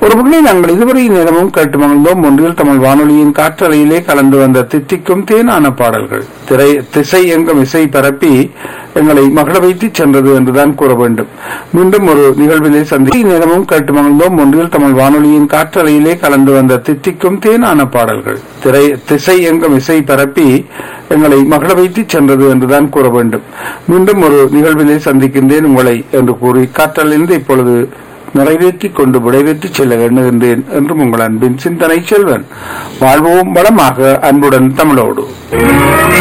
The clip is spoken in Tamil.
ஒரு முன்னே நாங்கள் இதுவரை நேரமும் கேட்டு மகிழ்ந்தோம் ஒன்றில் தமிழ் வானொலியின் காற்றலையிலே கலந்து வந்த தித்திக்கும் தேனான பாடல்கள் திரை திசை எங்கும் இசை பரப்பி எங்களை மகள வைத்து சென்றது என்றுதான் கூற வேண்டும் மீண்டும் ஒரு நிகழ்விலே சந்தி நேரமும் கேட்டு மகிழ்ந்தோம் ஒன்றில் தமிழ் வானொலியின் காற்றலையிலே கலந்து வந்த தித்திக்கும் தேனான பாடல்கள் திரை திசை எங்கும் இசை பரப்பி எங்களை மகள வைத்து சென்றது என்றுதான் கூற வேண்டும் மீண்டும் ஒரு நிகழ்விலே சந்திக்கின்றேன் உங்களை என்று கூறி காற்றலிருந்து இப்பொழுது நிறைவேற்றி கொண்டு விடைபெற்று செல்ல எண்ணுகின்றேன் என்றும் உங்கள் அன்பின் சிந்தனை செல்வன் வாழ்வோம் வளமாக அன்புடன் தமிழோடு